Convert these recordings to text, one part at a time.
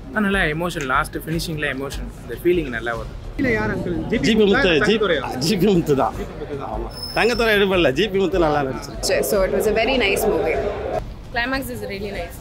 அதனால emotion last ஃபினிஷிங்கில் emotion அந்த ஃபீலிங் நல்லா வரும் இல்ல யார் அங்கிள் ஜிபி முத்து ஜிபி தங்கத்துறையா? ஜிபி முத்து தான் ஆமாம் தங்கத்துறை எடுப்படல ஜிபி முத்து நல்லா நடிச்சு So it was a very nice movie. Climax is really nice.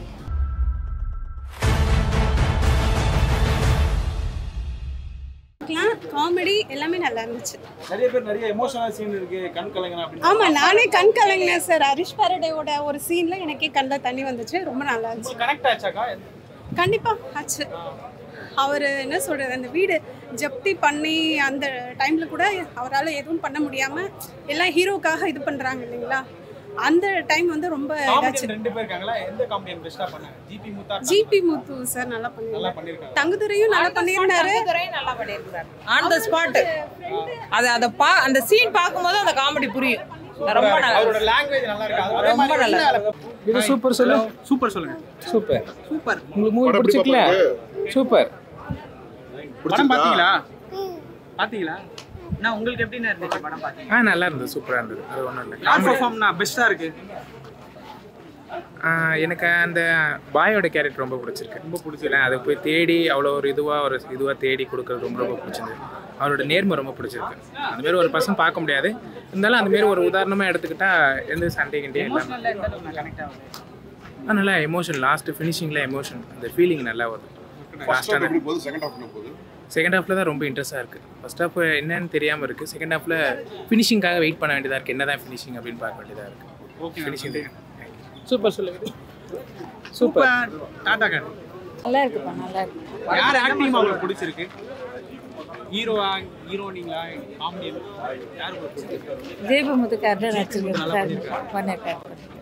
Comedy எல்லாமே நல்லா இருந்துச்சு நிறைய பேர் நிறைய எமோஷனல் சீன் இருக்கு கண் கலங்கன அப்படின்னு ஆமா நானே கண் கலங்கினேன் சார் ஹரிஷ் பாரடேவோட ஒரு சீன்ல எனக்கே கண்ணில் தண்ணி வந்துச்சு ரொம்ப நல்லா இருந்துச்சு கனெக்ட் ஆச்சாக்கா கண்டிப்பா ஆச்சு அவர் என்ன சொல்றது அந்த வீடு ஜப்தி பண்ணி அந்த டைம்ல கூட அவரால் எதுவும் பண்ண முடியாம எல்லாம் ஹீரோக்காக இது பண்றாங்க இல்லைங்களா அந்த டைம் வந்து ரொம்ப இதாச்சு காமெடியன் ரெண்டு பேர் இருக்காங்களா எந்த காமெடியன் பெஸ்டா பண்ணாங்க ஜிபி முத்தா ஜிபி முத்து சார் நல்லா நல்லா பண்ணிருக்காங்க பண்ணிருக்காங்க தங்குதுரையும் நல்லா பண்ணியிருந்தாரு நல்லா பண்ணியிருக்காரு ஆன் த ஸ்பாட் அது அதை பா அந்த சீன் பார்க்கும்போது அந்த காமெடி புரியும் ரொம்ப நல்லா அவரோட லாங்குவேஜ் நல்லா இருக்கு அது ஒரே ரொம்ப மாதிரி நல்லா இல்ல. இது சூப்பர் சொல்லு சூப்பர் சொல்லுங்க சூப்பர் சூப்பர் உங்களுக்கு மூவி பிடிச்சிக்கல சூப்பர் படம் பாத்தீங்களா பாத்தீங்களா நான் உங்களுக்கு எப்படின்னு இருந்துச்சு படம் பாத்தீங்க ஆ நல்லா இருந்தது சூப்பராக இருந்தது அது ஒன்றும் இல்லை யார் பெர்ஃபார்ம்னா பெஸ்டா இருக்கு ஆ, எனக்கு அந்த பாயோட கேரக்டர் ரொம்ப பிடிச்சிருக்கு ரொம்ப பிடிச்சிருக்கேன் அதை போய் தேடி அவ்வளோ ஒரு இதுவாக ஒரு இதுவாக தேடி கொடுக்கறது ரொம்ப ரொம்ப பிடிச்சிருந்தது அவரோட நேர்மை ரொம்ப பிடிச்சிருக்கு அந்த மாதிரி ஒரு பர்சன் பார்க்க முடியாது இருந்தாலும் அந்த மாதிரி ஒரு உதாரணமாக எடுத்துக்கிட்டா எந்த சண்டே கிண்டே எல்லாம் நல்ல இடத்துல கனெக்ட் ஆகுது அதனால எமோஷன் லாஸ்ட் ஃபினிஷிங்கில் எமோஷன் அந்த ஃபீலிங் நல்லா வரும் லாஸ்ட்டான செகண்ட் ஹாஃபில் தான் ரொம்ப இன்ட்ரெஸ்ட்டாக இருக்குது ஃபர்ஸ்ட் ஹாஃப் என்னன்னு தெரியாமல் இருக்குது செகண்ட் ஹாஃபில் ஃபினிஷிங்காக வெயிட் பண்ண வேண்டியதாக இருக்குது என்ன தான் ஃபினிஷிங் அப்படின்னு பார்க்க வேண்டியதாக இருக்குது ஓகே ஃபினிஷிங் சூப்பர் சொல்லு சூப்பர் டாடா கார்டு நல்லா இருக்குப்பா நல்லா இருக்கு யார் ஆக்டிங் உங்களுக்கு பிடிச்சிருக்கு ஹீரோவா ஹீரோனிங்களா காமெடியன் யார் உங்களுக்கு பிடிச்சிருக்கு தீபமுத்துக்காரர் நடிச்சிருக்காரு பண்ணிருக்காரு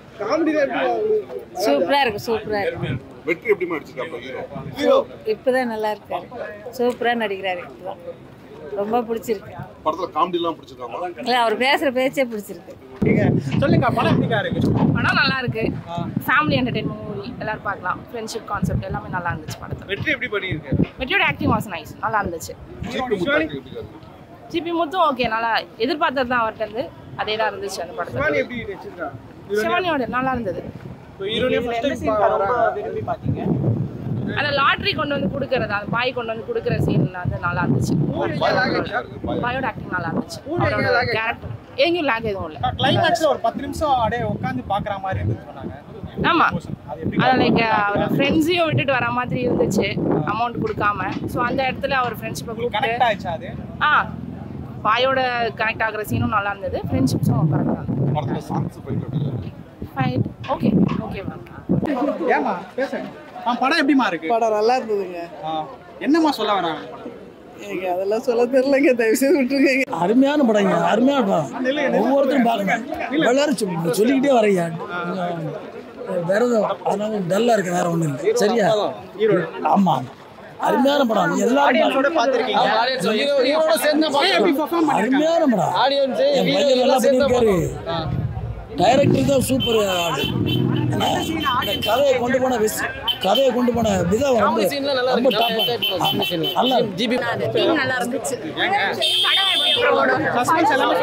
சூப்பரா இருக்கு சூப்பரா இருக்கு வெற்றி எப்படிமா அடிச்சிருக்காப்ல ஹீரோ இப்பதான் நல்லா இருக்காரு சூப்பரா நடிக்கிறாரு இப்பதான் ரொம்ப பிடிச்சிருக்கு படத்துல காமெடி எல்லாம் பிடிச்சிருக்காமா இல்ல அவர் பேசுற பேச்சே பிடிச்சிருக்கு சொல்லுங்க படம் எப்படிக்கா இருக்கு படம் நல்லா இருக்கு ஃபேமிலி என்டர்டைன்மெண்ட் மூவி எல்லாரும் பார்க்கலாம் ஃப்ரெண்ட்ஷிப் கான்செப்ட் எல்லாமே நல்லா இருந்துச்சு படத்தில் வெற்றி எப்படி பண்ணியிருக்கு வெற்றியோட ஆக்டிங் வாஸ் நைஸ் நல்லா இருந்துச்சு ஜிபி முத்தாக்கு எப்படி இருக்கு ஜிபி முத்தும் ஓகே நல்லா எதிர்பார்த்தது தான் அவர்கிட்ட இருந்து அதே தான் இருந்துச்சு அந்த சிவானி படத்தில் எப்படி வச்சிருக்கா சிவானியோட நல்லா இருந்தது ஹீரோனியா ஃபர்ஸ்ட் டைம் ரொம்ப விரும்பி பாத்தீங்க அந்த லாட்ரி கொண்டு வந்து கொடுக்கறது அந்த பாய் கொண்டு வந்து கொடுக்குற சீன் வந்து நல்லா இருந்துச்சு பாயோட ஆக்டிங் நல்லா இருந்துச்சு அவரோட கேரக்டர் எங்கேயும் லேக் எதுவும் இல்லை கிளைமேக்ஸ்ல ஒரு பத்து நிமிஷம் அப்படியே உட்காந்து பாக்குற மாதிரி இருந்துச்சு சொன்னாங்க ஆமா அது எப்படி அது லைக் அவர் ஃப்ரெண்ட்ஸையும் விட்டுட்டு வர மாதிரி இருந்துச்சு அமௌண்ட் கொடுக்காம ஸோ அந்த இடத்துல அவர் ஃப்ரெண்ட்ஷிப்பை கூப்பிட்டு கனெக்ட் ஆயிடுச்சு அது ஆ பாயோட கனெக்ட் ஆகுற சீனும் நல்லா இருந்தது ஃப்ரெண்ட்ஷிப்ஸும் கரெக்டாக இருந்தது படத்துல சாங்ஸ் ஃபைட் எப்படி இருக்கு ஃபைட் ஓகே ஓகே மேம் ஏமா பேசுங்க ஆ படம் எப்படிமா இருக்கு படம் நல்லா இருந்ததுங்க ஆ, என்னம்மா சொல்ல வராங்க படம்? எனக்கு அதெல்லாம் சொல்ல தெரியலங்க தயவு செய்து விட்டுருங்க அருமையான படங்க அருமையான படம் ஒவ்வொருத்தரும் பார்க்கணும் எல்லாரும் சொல்லி- சொல்லிக்கிட்டே வரீங்க விரதம் அதனால டல்லா இருக்கு வேற ஒண்ணும் இல்லை சரியா ஆமா அருமையான படம் எல்லாரும் ஆடியன்ஸோட பாத்திருக்கீங்க ஏன் எப்படி பெர்ஃபார்ம் பண்ணிருக்காங்க அருமையான படம் என் பையன் நல்லா பண்ணியிருக்காரு டைரக்டர் தான் சூப்பர் ஆடு ஏன்னா, இந்த கதையை கொண்டு போன விஸ் கதையை கொண்டு போன விதம் வந்து ரொம்ப டாப் நல்லா ஜிபி நல்லா இருந்துச்சு சஸ்பென்ஸ் எல்லாமே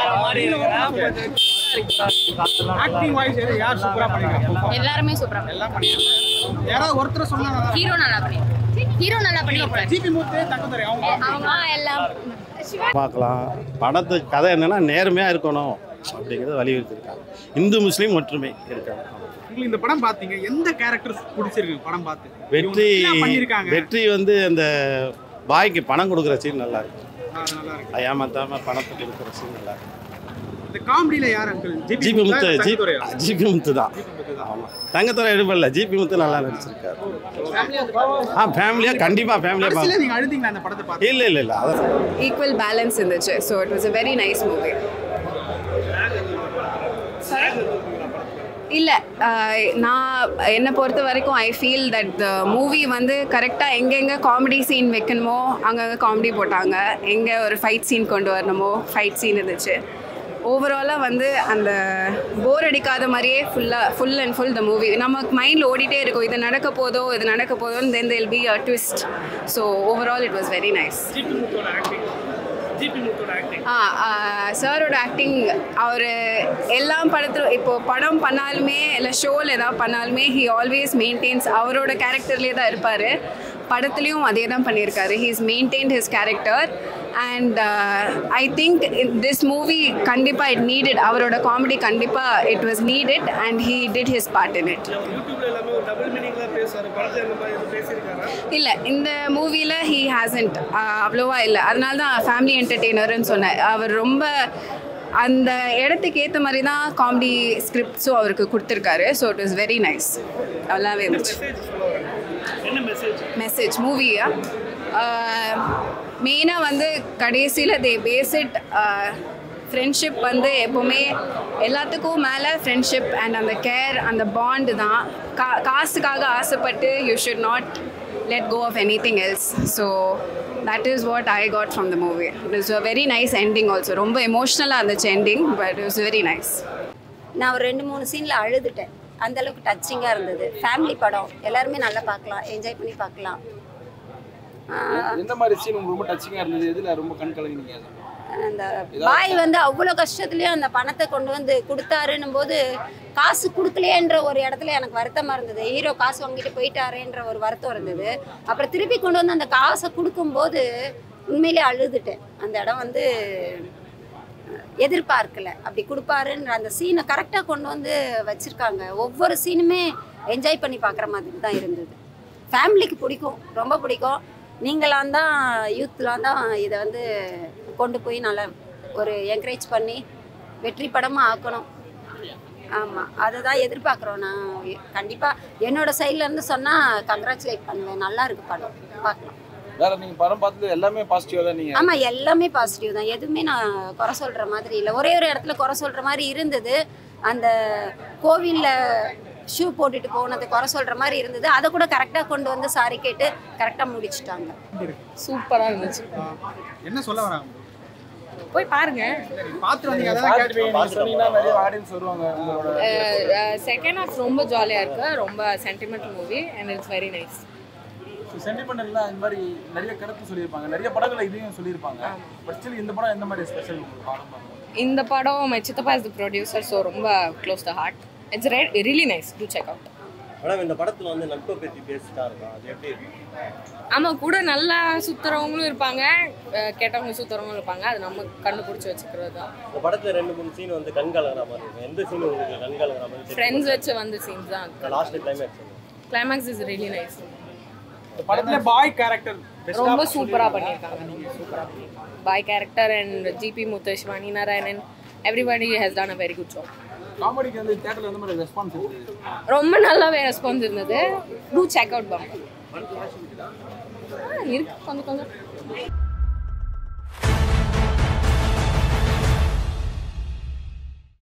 ஆக்டிங் வாய்ஸ் யார் சூப்பரா பண்ணிருக்காங்க எல்லாருமே சூப்பரா எல்லாம் பண்ணிருக்காங்க யாராவது ஒருத்தர் சொன்னா ஹீரோ நல்லா பண்ணி ஹீரோ நல்லா பண்ணிருப்பாரு ஜிபி மூர்த்தி தக்கத்துறை அவங்க அவங்க எல்லாம் பார்க்கலாம் படத்து கதை என்னன்னா நேர்மையாக இருக்கணும் அப்படிங்கிறத வலியுறுத்திருக்காங்க இந்து முஸ்லீம் ஒற்றுமை இருக்காங்க உங்களுக்கு இந்த படம் பாத்தீங்க எந்த கேரக்டர் பிடிச்சிருக்கு படம் பார்த்து வெற்றி இவங்க என்ன பண்ணிருக்காங்க வெற்றி வந்து அந்த பாய்க்கு பணம் கொடுக்குற சீன் நல்லா இருக்கு ஆ, நல்லா இருக்கு ஏமாத்தாம பணத்தை கொடுக்குற சீன் நல்லா இருக்கு இந்த காமெடியில யார் அங்கிள் ஜிபி முத்து ஜிபி தக்கத்துறையா? ஜிபி முத்து தான் ஆமாம் தங்கத்துறை எடுப்படல ஜிபி முத்து நல்லா நடிச்சிருக்காரு ஆ ஃபேமிலியாக கண்டிப்பாக ஃபேமிலியாக கடைசியில பார்க்க நீங்க அழுதீங்களா அந்த படத்தை பார்த்து இல்லை இல்லை இல்லை அதான் ஈக்குவல் பேலன்ஸ் இருந்துச்சு so it was a very nice movie இல்லை நான் என்னை பொறுத்த வரைக்கும் I feel that the movie வந்து கரெக்டாக எங்கெங்கே காமெடி சீன் வைக்கணுமோ அங்கங்கே காமெடி போட்டாங்க எங்கே ஒரு ஃபைட் சீன் கொண்டு வரணுமோ ஃபைட் சீன் இருந்துச்சு ஓவராலாக வந்து அந்த போர் அடிக்காத மாதிரியே ஃபுல்லாக full and full the movie நமக்கு மைண்டில் ஓடிட்டே இருக்கும் இது நடக்க போதோ இது நடக்க போதோன்னு then there'll be a twist so overall it was very nice GP முத்தோட ஆக்டிங் ஆ சாரோட ஆக்டிங் அவர் எல்லா படத்துல இப்போ படம் பண்ணாலுமே இல்லை ஷோவில் ஏதாவது பண்ணாலுமே ஹி ஆல்வேஸ் மெயின்டைன்ஸ் அவரோட கேரக்டர்லேயே தான் இருப்பார் படத்துலையும் அதே தான் பண்ணியிருக்காரு he is maintained his character and I think this movie கண்டிப்பாக இட் நீடட் அவரோட காமெடி கண்டிப்பாக it was needed and he did his part in it யூடியூப்ல எல்லாமே ஒரு டபுள் மீனிங்லாம் பேசுவார் படத்தில் இந்த மாதிரி எதுவும் பேசியிருக்காரா இல்லை இந்த மூவியில் ஹீ ஹேசன்ட் அவ்வளோவா இல்லை அதனால தான் ஃபேமிலி என்டர்டெய்னர்னு சொன்னேன் அவர் ரொம்ப அந்த இடத்துக்கு ஏற்ற மாதிரி தான் காமெடி ஸ்கிரிப்ட்ஸும் அவருக்கு கொடுத்துருக்காரு so it is very nice நல்லாவே இருந்துச்சு என்ன மெசேஜ் மெசேஜ் மூவியா மெயினாக வந்து கடைசியில் தே பேசிட் ஃப்ரெண்ட்ஷிப் வந்து எப்போவுமே எல்லாத்துக்கும் மேலே ஃப்ரெண்ட்ஷிப் அண்ட் அந்த கேர் அந்த பாண்டு தான் கா காசுக்காக ஆசைப்பட்டு you should not let go of any thing else so that is what I got from the movie it is a very nice ending also ரொம்ப எமோஷ்னலாக இருந்துச்சு ending but it is very nice நான் ஒரு ரெண்டு மூணு சீனில் அழுதுட்டேன் அந்த அளவுக்கு டச்சிங்காக இருந்தது ஃபேமிலி படம் எல்லாருமே நல்லா பார்க்கலாம் என்ஜாய் பண்ணி பார்க்கலாம் எந்த மாதிரி சீன் உங்களுக்கு ரொம்ப டச்சிங்காக இருந்தது எதில் ரொம்ப கண் கலங்கினீங்க அந்த பாய் வந்து அவ்வளோ கஷ்டத்துலேயும் அந்த பணத்தை கொண்டு வந்து கொடுத்தாருன்னும் போது காசு கொடுக்கலையேன்ற ஒரு இடத்துல எனக்கு வருத்தமாக இருந்தது ஹீரோ காசு வாங்கிட்டு போயிட்டாரேன்ற ஒரு வருத்தம் இருந்தது அப்புறம் திருப்பி கொண்டு வந்து அந்த காசை கொடுக்கும்போது உண்மையிலே அழுதுட்டேன் அந்த இடம் வந்து எதிர்பார்க்கல அப்படி கொடுப்பாருன்ற அந்த சீனை கரெக்டாக கொண்டு வந்து வச்சுருக்காங்க ஒவ்வொரு சீனுமே என்ஜாய் பண்ணி பார்க்குற மாதிரி தான் இருந்தது ஃபேமிலிக்கு பிடிக்கும் ரொம்ப பிடிக்கும் நீங்களாம் தான் யூத்லாம் தான் இதை வந்து கொண்டு போய் நல்லா ஒரு என்கரேஜ் பண்ணி வெற்றி படமாக ஆக்கணும் ஆமாம் அதை தான் எதிர்பார்க்குறோம் நான் கண்டிப்பாக என்னோட சைட்லேருந்து சொன்னால் கங்க்ராச்சுலேட் பண்ணுவேன் நல்லா இருக்கு படம் பார்க்கலாம் வேற நீங்கள் படம் பார்த்தது எல்லாமே பாசிட்டிவாக தான் நீங்கள் ஆமாம் எல்லாமே பாசிட்டிவ் தான் எதுவுமே நான் குறை சொல்கிற மாதிரி இல்லை ஒரே ஒரு இடத்துல குறை சொல்கிற மாதிரி இருந்தது அந்த கோவிலில் ஷூ போட்டுட்டு போனது குறை சொல்கிற மாதிரி இருந்தது அதை கூட கரெக்டாக கொண்டு வந்து சாரி கேட்டு கரெக்டாக முடிச்சிட்டாங்க சூப்பராக இருந்துச்சு என்ன சொல்ல வராங்க போய் பாருங்க பார்த்து வந்தீங்க அதான் கேட்டு சொன்னீங்கன்னா நிறைய ஆடியன்ஸ் வருவாங்க உங்களோட செகண்ட் ஹாஃப் ரொம்ப ஜாலியாக இருக்கு ரொம்ப sentiment movie and it's very nice சென்டிமெண்டல்லாம் இந்த மாதிரி நிறைய கருத்து சொல்லியிருப்பாங்க நிறைய படங்களை இதையும் சொல்லியிருப்பாங்க பட் ஸ்டில் இந்த படம் எந்த மாதிரி ஸ்பெஷல் உங்களுக்கு பார்க்க இந்த படம் மை சித்தப்பா இஸ் த ப்ரொடியூசர் ஸோ ரொம்ப close the heart it's really nice to check out madam இந்த படத்துல வந்து நட்பை பற்றி பேசிட்டா இருக்கும் அது எப்படி இருக்கு ஆமாம் கூட நல்லா சுற்றுறவங்களும் இருப்பாங்க அஹ் கெட்டவங்க சுற்றுறவங்களும் இருப்பாங்க அது நம்ம கண்டுபிடிச்சி வச்சுக்கிறது தான் இந்த படத்துல ரெண்டு மூணு சீன் வந்து கண் கலங்குற மாதிரி இருக்கும் எந்த சீன் உங்களுக்கு கண் கலங்குற மாதிரி ஃப்ரெண்ட்ஸ் வச்சு வந்த சீன்ஸ் தான் last climax climax is really nice படத்துல பாய் கேரக்டர் ரொம்ப சூப்பராக பண்ணியிருக்காங்க சூப்பராக பண்ணியிருக்காங்க பாய் கேரக்டர் அண்ட் ஜிபி முத்துஷ்வானி Narayanan everybody has done a very good job காமெடிக்கு வந்து தேட்டரில் எந்த மாதிரி ரெஸ்பான்ஸ் இருக்குது ரொம்ப நல்லாவே ரெஸ்பான்ஸ் இருந்தது டூ செக் அவுட் பாங்க இருக்கு கொஞ்சம் கொஞ்சம்